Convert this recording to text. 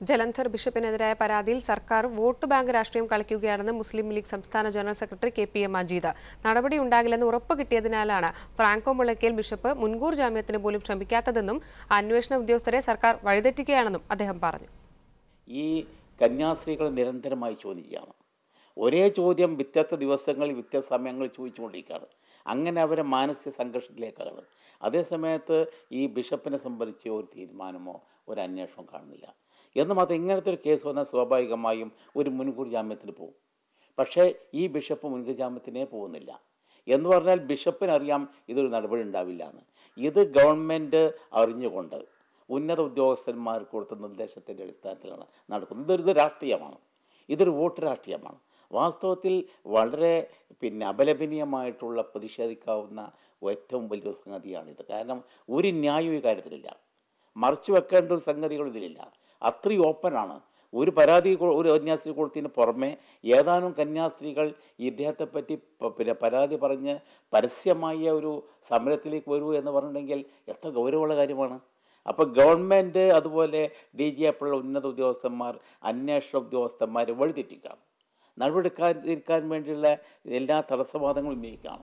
ജലന്ധർ ബിഷപ്പിനെതിരായ പരാതിയിൽ സർക്കാർ vote bank രാഷ്ട്രീയം കളിക്കുകയാണെന്ന് മുസ്ലിം ലീഗ് സംസ്ഥാന general secretary K P A Majeed നടപടി ഉണ്ടാകില്ലെന്ന് ഉറപ്പ് കിട്ടിയതിനാലാണ് ഫ്രാങ്കോ മുളയ്ക്കൽ ബിഷപ്പ് മുൻകൂർ ജാമ്യത്തിന് പോലും ശ്രമിക്കാത്തതെന്നും അന്വേഷണ ഉദ്യോഗസ്ഥരെ സർക്കാർ വഴിതെറ്റിക്കുകയാണെന്നും അദ്ദേഹം പറഞ്ഞു ഈ കന്യാസ്ത്രീകൾ നിരന്തരമായി ചോദിക്കുകയാണ് ഒരേ ചോദ്യം വ്യത്യസ്ത ദിവസങ്ങളിൽ വ്യത്യസ്ത സമയങ്ങളിൽ ചോദിച്ചുകൊണ്ടിരിക്കുകയാണ് അങ്ങനെ അവരെ മാനസിക സംഘർഷത്തിലേക്കാണ് അതേസമയത്ത് ഈ ബിഷപ്പിനെ സംബന്ധിച്ച് ഒരു തീരുമാനമോ ഒരു അന്വേഷണമോ കാണുന്നില്ല എന്ന് മാത്രം ഇങ്ങനത്തെ ഒരു കേസ് വന്നാൽ സ്വാഭാവികമായും ഒരു മുൻകൂർ ജാമ്യത്തിന് പോകും പക്ഷേ ഈ ബിഷപ്പ് മുൻകൂർ ജാമ്യത്തിനേ പോകുന്നില്ല എന്ന് പറഞ്ഞാൽ ബിഷപ്പിനറിയാം ഇതൊരു നടപടി ഉണ്ടാവില്ല എന്ന് ഇത് ഗവൺമെൻറ് അറിഞ്ഞുകൊണ്ട് ഉന്നത ഉദ്യോഗസ്ഥന്മാർക്ക് കൊടുത്ത നിർദ്ദേശത്തിൻ്റെ അടിസ്ഥാനത്തിലാണ് നടക്കുന്നത് ഇതൊരു ഇത് രാഷ്ട്രീയമാണ് ഇതൊരു വോട്ട് രാഷ്ട്രീയമാണ് വാസ്തവത്തിൽ വളരെ പിന്നെ അപലപനീയമായിട്ടുള്ള പ്രതിഷേധിക്കാവുന്ന ഏറ്റവും വലിയൊരു സംഗതിയാണിത് കാരണം ഒരു ന്യായവും ഈ കാര്യത്തിലില്ല മറച്ചു വെക്കേണ്ട ഒരു സംഗതികൾ ഇതിലില്ല അത്രയും ഓപ്പണാണ് ഒരു പരാതി കൊ- ഒരു കന്യാസ്ത്രീ കൊടുത്തതിന് പുറമെ ഏതാനും കന്യാസ്ത്രീകൾ ഇദ്ദേഹത്തെ പറ്റി പ- പിന്നെ പരാതി പറഞ്ഞ് പരസ്യമായ ഒരു സമരത്തിലേക്ക് വരൂ എന്ന് പറഞ്ഞിട്ടുണ്ടെങ്കിൽ എത്ര ഗൗരവമുള്ള കാര്യമാണ് അപ്പോൾ ഗവൺമെൻറ് അതുപോലെ ഡി ജി ആയിട്ടുള്ള ഉന്നത ഉദ്യോഗസ്ഥന്മാർ അന്വേഷണ ഉദ്യോഗസ്ഥന്മാർ വഴിതെറ്റിക്കുകയാണ് നടപടിയെടുക്കാതിരിക്കാൻ വേണ്ടിയുള്ള എല്ലാ തടസ്സവാദങ്ങളും ഉന്നയിക്കുകയാണ്